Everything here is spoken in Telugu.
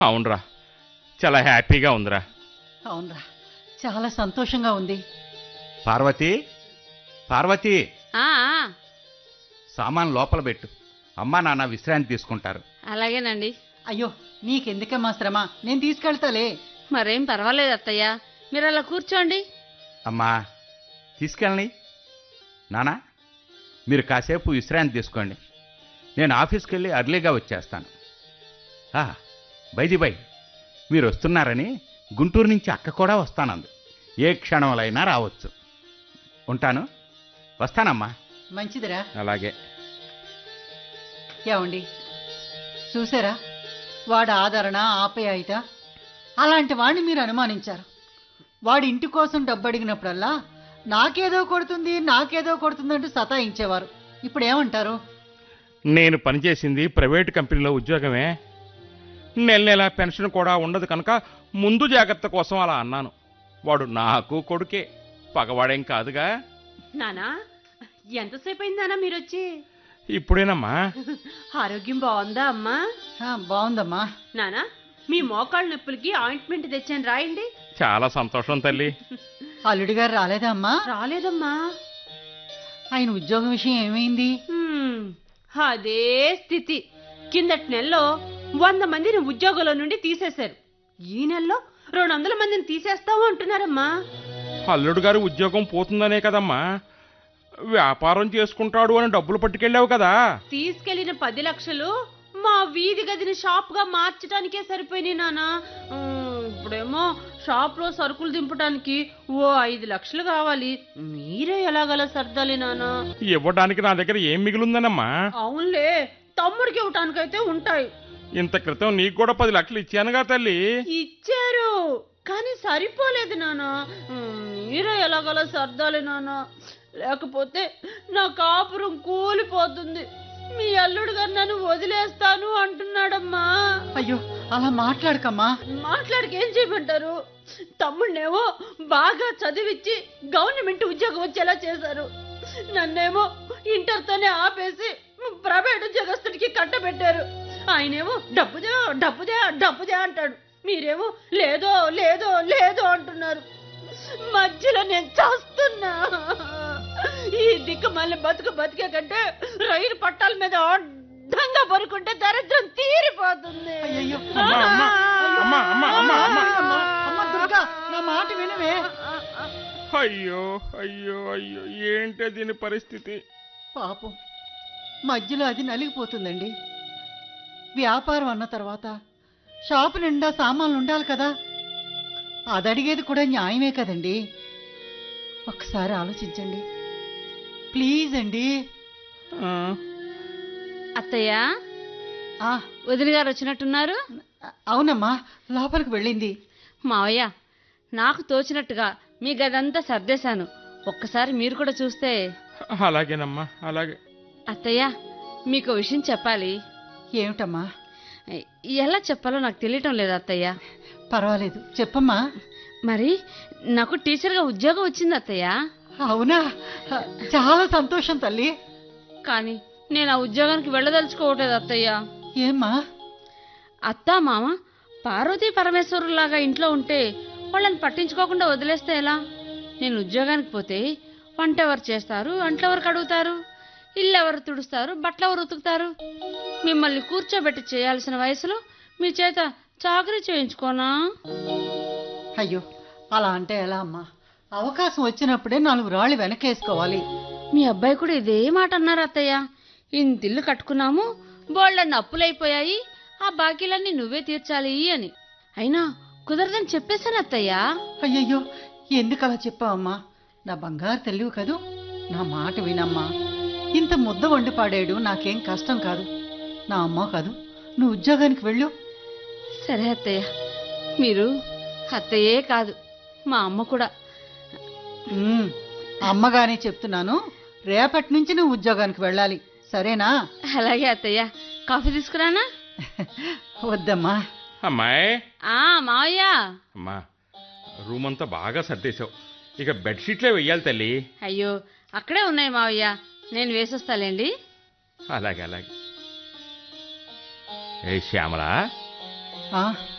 అవునరా చాలా హ్యాపీగా ఉందిరా అవునరా చాలా సంతోషంగా ఉంది పార్వతి పార్వతి ఆ, ఆ, సామాన్ లోపల పెట్టు అమ్మా నాన్న విశ్రాంతి తీసుకుంటారు అలాగేనండి అయ్యో నీకెందుకమ్మా శ్రమ నేను తీసుకెళ్తాలే మరేం పర్వాలేదు అత్తయ్య మీరు అలా కూర్చోండి అమ్మా తీసుకెళ్ళని నానా మీరు కాసేపు విశ్రాంతి తీసుకోండి నేను ఆఫీస్కి వెళ్ళి అర్లీగా వచ్చేస్తాను ఆ, బైది బై మీరు వస్తున్నారని గుంటూరు నుంచి అక్క కూడా వస్తానంది ఏ క్షణంలో రావచ్చు ఉంటాను వస్తానమ్మా మంచిదిరా అలాగే ఏమండి చూసారా వాడి ఆదరణ ఆప్యాయత అలాంటి వాడిని మీరు అనుమానించారు వాడి ఇంటి కోసం డబ్బు అడిగినప్పుడల్లా నాకేదో కొడుతుంది నాకేదో కొడుతుంది అంటూ సతాయించేవారు ఇప్పుడు ఏమంటారు నేను పనిచేసింది ప్రైవేట్ కంపెనీలో ఉద్యోగమే నెల నెల పెన్షన్ కూడా ఉండదు కనుక ముందు జాగ్రత్త కోసం అలా అన్నాను వాడు నాకు కొడుకే పగవాడేం కాదుగా నానా ఎంతసేపు అయిందానా మీరొచ్చి ఇప్పుడేనమ్మా ఆరోగ్యం బాగుందా అమ్మా ఆ, బాగుందమ్మా నానా మీ మోకాళ్ళ నొప్పులకి ఆయింట్మెంట్ తెచ్చాను రాయండి చాలా సంతోషం తల్లి అల్లుడి గారు రాలేదా అమ్మా రాలేదమ్మా ఆయన ఉద్యోగం విషయం ఏమైంది హ్మ్, అదే స్థితి కిందటి నెలలో వంద మందిని ఉద్యోగంలో నుండి తీసేశారు ఈ నెలలో రెండు వందల మందిని తీసేస్తాము అంటున్నారమ్మా అల్లుడు గారి ఉద్యోగం పోతుందనే కదమ్మా వ్యాపారం చేసుకుంటాడు అని డబ్బులు పట్టుకెళ్ళావు కదా తీసుకెళ్లిన పది లక్షలు మా వీధి గదిని షాప్ గా మార్చడానికే సరిపోయినాయి నానా ఉమ్, ఇప్పుడేమో షాప్ లో సరుకులు దింపడానికి ఓ ఐదు లక్షలు కావాలి మీరే ఎలాగలా సర్దాలి నానా ఇవ్వడానికి నా దగ్గర ఏం మిగిలిందనమ్మా అవునులే తమ్ముడికి ఇవ్వటానికైతే ఉంటాయి ఇంత క్రితం నీకు కూడా పది లక్షలు ఇచ్చానుగా తల్లి ఇచ్చారు కానీ సరిపోలేదు నానా ఉమ్, మీరే ఎలాగలా సర్దాలి నానా లేకపోతే నా కాపురం కూలిపోతుంది మీ అల్లుడు గారు నన్ను వదిలేస్తాను అంటున్నాడమ్మా అయ్యో అలా మాట్లాడకమ్మా మాట్లాడికి ఏం చేయమంటారు తమ్ముడినేమో బాగా చదివిచ్చి గవర్నమెంట్ ఉద్యోగం వచ్చేలా చేశారు నన్నేమో ఇంటర్తోనే ఆపేసి ప్రైవేట్ ఉద్యోగస్తుడికి కట్టబెట్టారు ఆయనేమో డబ్బుదే డబ్బుదే డబ్బుదే అంటాడు మీరేమో లేదో లేదో లేదో అంటున్నారు మధ్యలో నేను చేస్తున్నా ఈ దిక్కు మళ్ళీ బతుకు బతికే కంటే రైలు పట్టాల మీద అడ్డంగా పరుకుంటే దరిద్రం తీరిపోతుంది అయ్యయ్యో. అమ్మా, అమ్మా, అమ్మా, అమ్మా, అమ్మా, అమ్మా. అమ్మా, అమ్మ దుర్గా నా మాట వినవే అయ్యో అయ్యో అయ్యో ఏంటే దీని పరిస్థితి పాపం మధ్యలో అది నలిగిపోతుందండి వ్యాపారం అన్న తర్వాత షాపు నిండా సామాన్లు ఉండాలి కదా అది అడిగేది కూడా న్యాయమే కదండి ఒకసారి ఆలోచించండి ప్లీజ్ అండి ఆ, అత్తయ్య ఆ, వదిన గారు వచ్చినట్టున్నారు అవునమ్మా లోపలికి వెళ్ళింది మావయ్య నాకు తోచినట్టుగా మీ గదంతా సర్దేశాను ఒక్కసారి మీరు కూడా చూస్తే అలాగేనమ్మా అలాగే అత్తయ్య మీకు విషయం చెప్పాలి ఏమిటమ్మా ఎలా చెప్పాలో నాకు తెలియటం లేదు అత్తయ్య పర్వాలేదు చెప్పమ్మా మరి నాకు టీచర్గా ఉద్యోగం వచ్చింది అత్తయ్య అవునా చాలా సంతోషం తల్లి కానీ నేను ఆ ఉద్యోగానికి వెళ్ళదలుచుకోవట్లేదు అత్తయ్య ఏమ్మా అత్త మామ పార్వతీ పరమేశ్వరులాగా ఇంట్లో ఉంటే వాళ్ళని పట్టించుకోకుండా వదిలేస్తే ఎలా నేను ఉద్యోగానికి పోతే వంట ఎవరు చేస్తారు అంట్లు ఎవరు కడుగుతారు ఇల్లు ఎవరు తుడుస్తారు బట్టలు ఎవరు ఉతుకుతారు మిమ్మల్ని కూర్చోబెట్టి చేయాల్సిన వయసులో మీ చేత చాకరీ చేయించుకోనా అయ్యో అలా అంటే ఎలా అమ్మా అవకాశం వచ్చినప్పుడే నాలుగు రాళ్ళు వెనకేసుకోవాలి మీ అబ్బాయి కూడా ఇదే మాట అన్నారు అత్తయ్య ఇంతిల్లు కట్టుకున్నాము బోళ్ళన్ని అప్పులైపోయాయి ఆ బాకీలన్నీ నువ్వే తీర్చాలి అని అయినా కుదరదని చెప్పేశాను అత్తయ్య అయ్యయ్యో ఎందుకు అలా చెప్పావమ్మా నా బంగారు తెలివి కదూ నా మాట వినమ్మా ఇంత ముద్ద వండి పాడాడు నాకేం కష్టం కాదు నా అమ్మ కాదు నువ్వు ఉద్యోగానికి వెళ్ళు సరే అత్తయ్య మీరు అత్తయ్యే కాదు మా అమ్మ కూడా ఉమ్, అమ్మగానే చెప్తున్నాను రేపటి నుంచి నువ్వు ఉద్యోగానికి వెళ్ళాలి సరేనా అలాగే అత్తయ్య కాఫీ తీసుకురానా వద్దమ్మా అమ్మాయి ఆ మావయ్య అమ్మా రూమ్ అంతా బాగా సర్దేశావు ఇక బెడ్షీట్లే వెయ్యాలి తల్లి అయ్యో అక్కడే ఉన్నాయి మావయ్య నేను వేసొస్తాలేండి అలాగే అలాగే ఏ శ్యామల ఆ